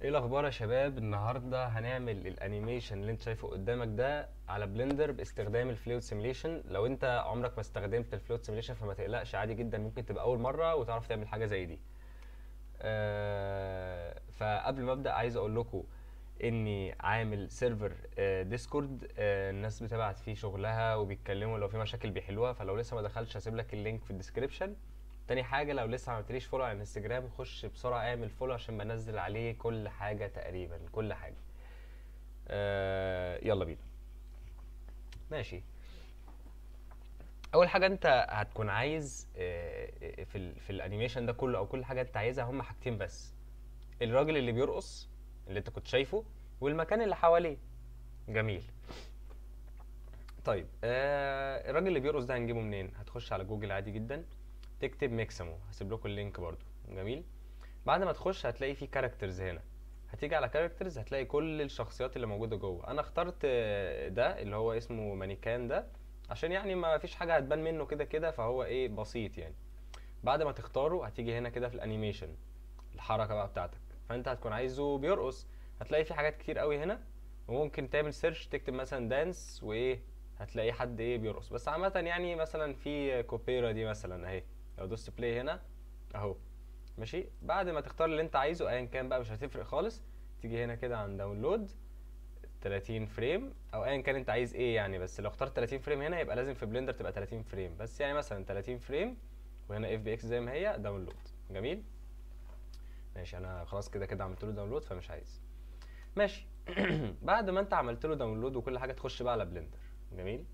ايه الاخبار يا شباب النهارده هنعمل الانيميشن اللي انت شايفه قدامك ده على بلندر باستخدام الفلويد سيميليشن لو انت عمرك ما استخدمت الفلويد سيميليشن فما تقلقش عادي جدا ممكن تبقى اول مره وتعرف تعمل حاجه زي دي آه فقبل ما ابدا عايز اقول لكم اني عامل سيرفر آه ديسكورد آه الناس بتبعت فيه شغلها وبيتكلموا لو في مشاكل بيحلوها فلو لسه ما دخلتش هسيب لك اللينك في الديسكريبشن تاني حاجة لو لسه ما عملتليش فولو على الانستجرام خش بسرعة اعمل فولو عشان بنزل عليه كل حاجة تقريبا كل حاجة آه يلا بينا ماشي اول حاجة انت هتكون عايز آه في ال في الانيميشن ده كله او كل حاجة انت عايزها هما حاجتين بس الراجل اللي بيرقص اللي انت كنت شايفه والمكان اللي حواليه جميل طيب آه الراجل اللي بيرقص ده هنجيبه منين هتخش على جوجل عادي جدا تكتب ميكسامو هسيب لكم اللينك برضو جميل بعد ما تخش هتلاقي في كاركترز هنا هتيجي على كاركترز هتلاقي كل الشخصيات اللي موجوده جوه انا اخترت آه، ده اللي هو اسمه مانيكان ده عشان يعني ما فيش حاجه هتبان منه كده كده فهو ايه بسيط يعني بعد ما تختاره هتيجي هنا كده في الانيميشن الحركه بقى بتاعتك فانت هتكون عايزه بيرقص هتلاقي في حاجات كتير قوي هنا وممكن تعمل سيرش تكتب مثلا دانس وايه هتلاقي حد ايه بيرقص بس عامه يعني مثلا في كوبيرا دي مثلا اهي لو دوست بلاي هنا اهو ماشي بعد ما تختار اللي انت عايزه ايا كان بقى مش هتفرق خالص تيجي هنا كده عند داونلود 30 فريم او ايا كان انت عايز ايه يعني بس لو اخترت 30 فريم هنا يبقى لازم في بلندر تبقى 30 فريم بس يعني مثلا 30 فريم وهنا اف بي اكس زي ما هي داونلود جميل ماشي انا خلاص كده كده عملت له داونلود فمش عايز ماشي بعد ما انت عملت له داونلود وكل حاجه تخش بقى على بلندر جميل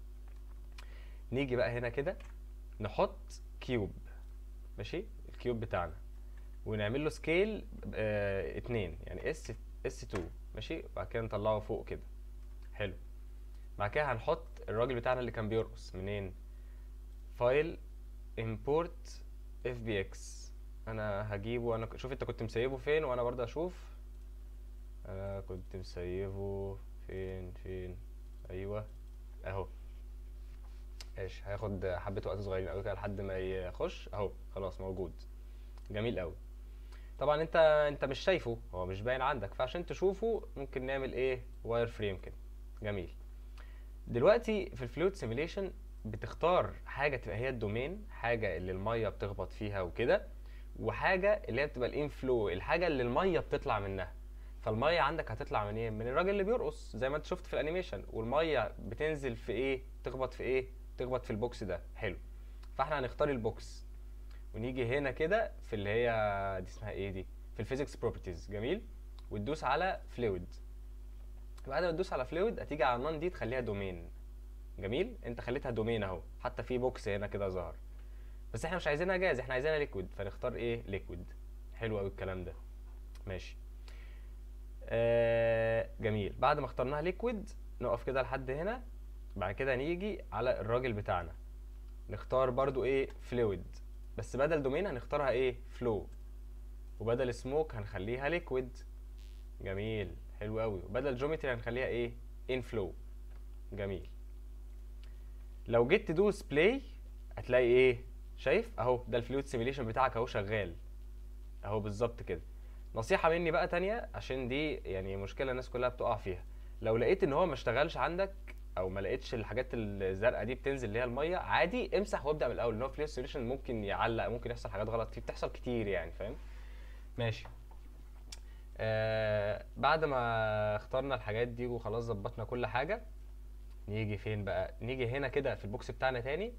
نيجي بقى هنا كده نحط كيوب ماشي الكيوب بتاعنا ونعمل له سكيل اه اتنين يعني اس اس 2 ماشي وبعد كده نطلعه فوق كده حلو بعد كده هنحط الراجل بتاعنا اللي كان بيرقص منين فايل import fbx انا هجيبه انا ك- شوف انت كنت مسيبه فين وانا برضه اشوف انا كنت مسيبه فين فين ايوه اهو ماشي هياخد حبة وقت صغيرين قوي كده لحد ما يخش اهو خلاص موجود جميل قوي طبعا انت انت مش شايفه هو مش باين عندك فعشان تشوفه ممكن نعمل ايه واير فريم كده جميل دلوقتي في الفلويد سيميليشن بتختار حاجه تبقى هي الدومين حاجه اللي الميه بتخبط فيها وكده وحاجه اللي هي بتبقى الانفلو الحاجه اللي الميه بتطلع منها فالميه عندك هتطلع من ايه من الراجل اللي بيرقص زي ما انت شفت في الانيميشن والميه بتنزل في ايه تخبط في ايه تخبط في البوكس ده حلو فاحنا هنختار البوكس ونيجي هنا كده في اللي هي دي اسمها ايه دي في الفيزيكس بروبرتيز جميل وتدوس على فلويد بعد ما تدوس على فلويد هتيجي على النون دي تخليها دومين جميل انت خليتها دومين اهو حتى في بوكس هنا كده ظهر بس احنا مش عايزينها جاز احنا عايزينها ليكويد فنختار ايه ليكويد حلو قوي الكلام ده ماشي آه جميل بعد ما اخترناها ليكويد نقف كده لحد هنا بعد كده نيجي على الراجل بتاعنا نختار برضو ايه فلويد بس بدل دومين هنختارها ايه فلو وبدل سموك هنخليها ليكويد جميل حلو قوي وبدل جيومتري هنخليها ايه انفلو جميل لو جيت تدوس بلاي هتلاقي ايه شايف اهو ده الفلويد سيميليشن بتاعك اهو شغال اهو بالظبط كده نصيحة مني بقى تانية عشان دي يعني مشكلة الناس كلها بتقع فيها لو لقيت ان هو ما اشتغلش عندك او ما لقيتش الحاجات الزرقاء دي بتنزل اللي هي الميه عادي امسح وابدا من الاول ان هو فلويد سيميليشن ممكن يعلق ممكن يحصل حاجات غلط فيه بتحصل كتير يعني فاهم ماشي آه بعد ما اخترنا الحاجات دي وخلاص ظبطنا كل حاجه نيجي فين بقى نيجي هنا كده في البوكس بتاعنا تاني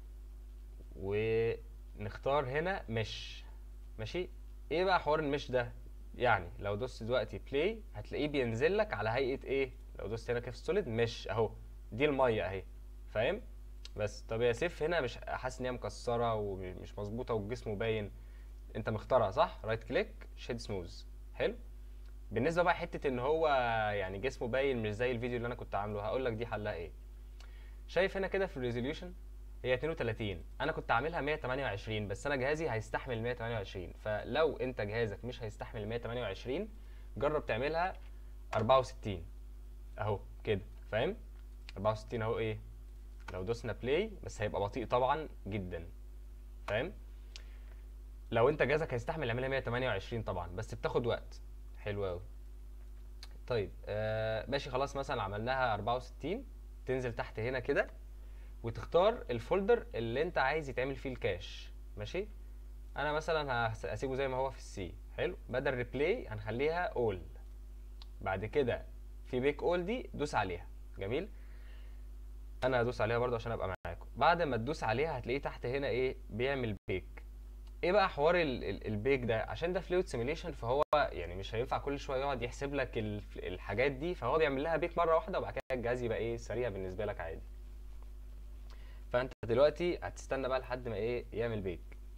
ونختار هنا مش ماشي ايه بقى حوار المش ده يعني لو دوست دلوقتي بلاي هتلاقيه بينزل لك على هيئه ايه لو دوست هنا كده في سوليد مش اهو دي الميه اهي فاهم بس طب يا سيف هنا مش حاسس ان هي مكسره ومش مظبوطه والجسم باين انت مختارها صح رايت كليك شيد سموز حلو بالنسبه بقى حته ان هو يعني جسمه باين مش زي الفيديو اللي انا كنت عامله هقول لك دي حلها ايه شايف هنا كده في الريزوليوشن هي 32 انا كنت عاملها 128 بس انا جهازي هيستحمل 128 فلو انت جهازك مش هيستحمل 128 جرب تعملها 64 اهو كده فاهم 64 اهو ايه لو دوسنا بلاي بس هيبقى بطيء طبعا جدا فاهم لو انت جهازك هيستحمل اعملها 128 طبعا بس بتاخد وقت حلو قوي طيب آه ماشي خلاص مثلا عملناها 64 تنزل تحت هنا كده وتختار الفولدر اللي انت عايز يتعمل فيه الكاش ماشي انا مثلا هس- هسيبه زي ما هو في السي حلو بدل ريبلاي هنخليها اول بعد كده في بيك اول دي دوس عليها جميل انا هدوس عليها برضو عشان ابقى معاكم بعد ما تدوس عليها هتلاقيه تحت هنا ايه بيعمل بيك ايه بقى حوار ال- ال- البيك ده عشان ده فلويد سيميليشن فهو يعني مش هينفع كل شويه يقعد يحسب لك ال- الحاجات دي فهو بيعمل لها بيك مره واحده وبعد كده الجهاز يبقى ايه سريع بالنسبه لك عادي فانت دلوقتي هتستنى بقى لحد ما ايه يعمل بيك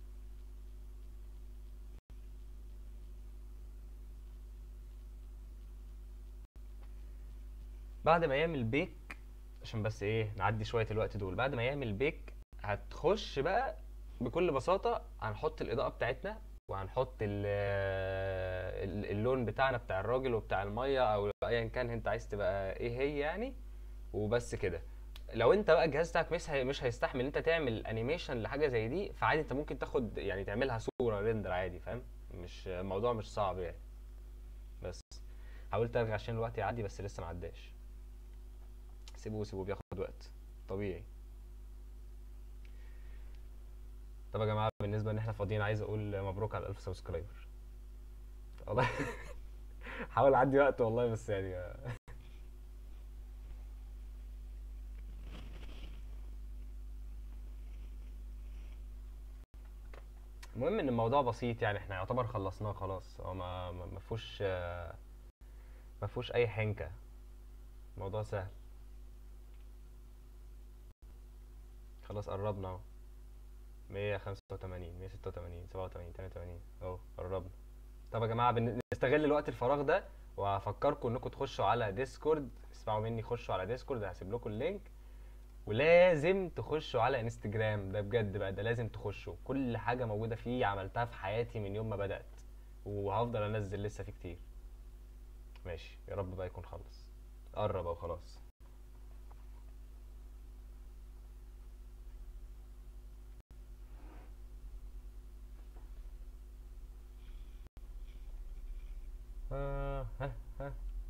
بعد ما يعمل بيك عشان بس ايه نعدي شويه الوقت دول بعد ما يعمل بيك هتخش بقى بكل بساطه هنحط الاضاءه بتاعتنا وهنحط ال- ال- اللون بتاعنا بتاع الراجل وبتاع الميه او ايا كان انت عايز تبقى ايه هي يعني وبس كده لو انت بقى الجهاز بتاعك مش هي مش هيستحمل ان انت تعمل انيميشن لحاجه زي دي فعادي انت ممكن تاخد يعني تعملها صوره ريندر عادي فاهم مش الموضوع مش صعب يعني بس حاولت ارجع عشان الوقت يعدي بس لسه ما عداش سيبوه سيبوه بياخد وقت طبيعي طب يا جماعه بالنسبه ان احنا فاضيين عايز اقول مبروك على 1000 سبسكرايبر والله حاول اعدي وقت والله بس يعني المهم ان الموضوع بسيط يعني احنا يعتبر خلصناه خلاص هو ما ما ما فيهوش آه، ما فيهوش اي حنكه الموضوع سهل خلاص قربنا اهو 185 186 87 88 اهو قربنا طب يا جماعه بن- نستغل الوقت الفراغ ده وهفكركم انكم تخشوا على ديسكورد اسمعوا مني خشوا على ديسكورد هسيب لكم اللينك ولازم تخشوا على انستجرام ده بجد بقى ده لازم تخشوا كل حاجه موجوده فيه عملتها في حياتي من يوم ما بدات وهفضل انزل لسه فيه كتير ماشي يا رب بقى يكون خلص قرب او خلاص آه ها ها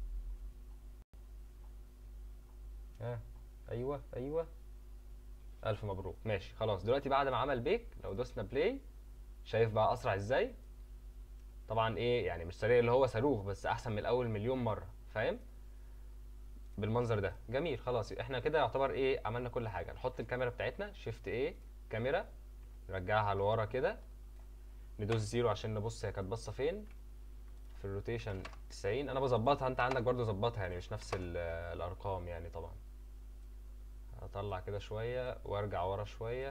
ها ايوه ايوه الف مبروك ماشي خلاص دلوقتي بعد ما عمل بيك لو دوسنا بلاي شايف بقى اسرع ازاي طبعا ايه يعني مش سريع اللي هو صاروخ بس احسن من الاول مليون مره فاهم بالمنظر ده جميل خلاص احنا كده يعتبر ايه عملنا كل حاجه نحط الكاميرا بتاعتنا شيفت ايه كاميرا نرجعها لورا كده ندوس زيرو عشان نبص هي كانت باصه فين في الروتيشن 90 انا بظبطها انت عندك برضو ظبطها يعني مش نفس ال- الارقام يعني طبعا هطلع كده شويه وارجع ورا شويه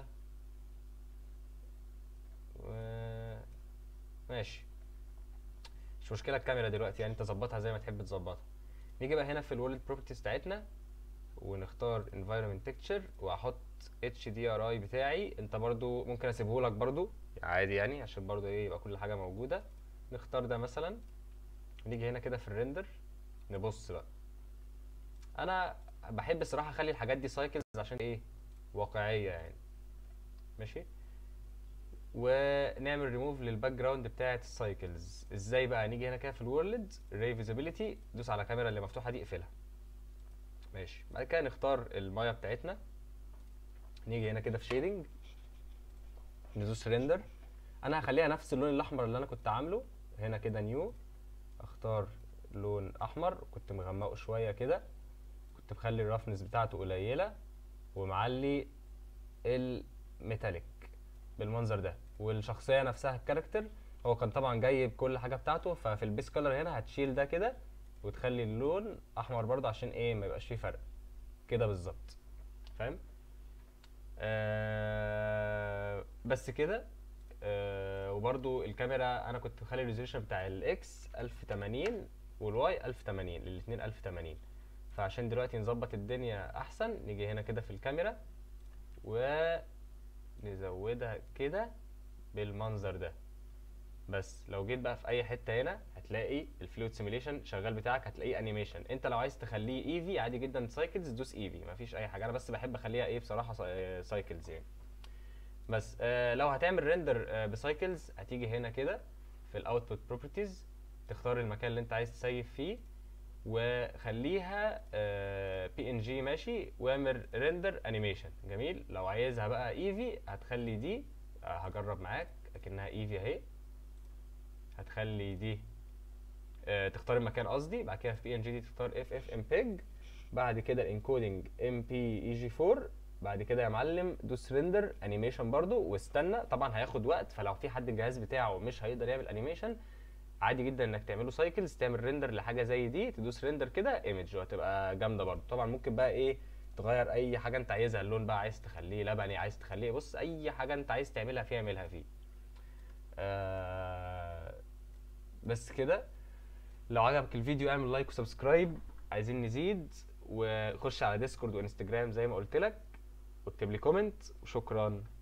و... ماشي مش مشكله الكاميرا دلوقتي يعني انت ظبطها زي ما تحب تظبطها نيجي بقى هنا في الورلد بروبرتيز بتاعتنا ونختار environment texture واحط HDRI بتاعي انت برضو ممكن اسيبه لك برضو عادي يعني عشان برضو ايه يبقى كل حاجه موجوده نختار ده مثلا نيجي هنا كده في الريندر نبص بقى انا بحب الصراحه اخلي الحاجات دي سايكلز عشان ايه واقعيه يعني ماشي ونعمل ريموف للباك جراوند بتاعه السايكلز ازاي بقى نيجي هنا كده في الورلد ري فيزيبيليتي دوس على الكاميرا اللي مفتوحه دي اقفلها ماشي بعد كده نختار المايه بتاعتنا نيجي هنا كده في شيدنج ندوس ريندر انا هخليها نفس اللون الاحمر اللي انا كنت عامله هنا كده نيو اختار لون احمر كنت مغمقه شويه كده كنت مخلي الرفنس بتاعته قليله ومعلي الميتاليك بالمنظر ده والشخصيه نفسها الكاركتر هو كان طبعا جاي بكل حاجه بتاعته ففي البيس كولر هنا هتشيل ده كده وتخلي اللون احمر برضه عشان ايه ما يبقاش فيه فرق كده بالظبط فاهم آه بس كده آه وبرضو الكاميرا انا كنت مخلي الريزوليوشن بتاع الاكس 1080 والواي 1080 الاثنين 1080 فعشان دلوقتي نظبط الدنيا احسن نيجي هنا كده في الكاميرا ونزودها كده بالمنظر ده بس لو جيت بقى في اي حته هنا هتلاقي الفلويد سيميليشن شغال بتاعك هتلاقيه انيميشن انت لو عايز تخليه ايفي عادي جدا سايكلز دوس ايفي مفيش اي حاجه انا بس بحب اخليها ايه بصراحه سايكلز يعني بس آه لو هتعمل ريندر آه بسايكلز هتيجي هنا كده في الاوتبوت بروبرتيز تختار المكان اللي انت عايز تسيف فيه وخليها بي ان جي ماشي واعمل ريندر انيميشن جميل لو عايزها بقى ايفي هتخلي دي آه، هجرب معاك اكنها ايفي اهي هتخلي دي آه، تختار المكان قصدي بعد كده في بي ان جي دي تختار اف اف ام بيج بعد كده الانكودنج ام بي اي جي 4 بعد كده يا معلم دوس ريندر انيميشن برضو واستنى طبعا هياخد وقت فلو في حد الجهاز بتاعه مش هيقدر يعمل انيميشن عادي جدا انك تعمله سايكلز تعمل ريندر لحاجه زي دي تدوس ريندر كده ايمج وهتبقى جامده برضو طبعا ممكن بقى ايه تغير اي حاجه انت عايزها اللون بقى عايز تخليه لبني عايز تخليه بص اي حاجه انت عايز تعملها فيه اعملها فيه آه بس كده لو عجبك الفيديو اعمل لايك وسبسكرايب عايزين نزيد وخش على ديسكورد وانستجرام زي ما قلت لك واكتب لي كومنت وشكرا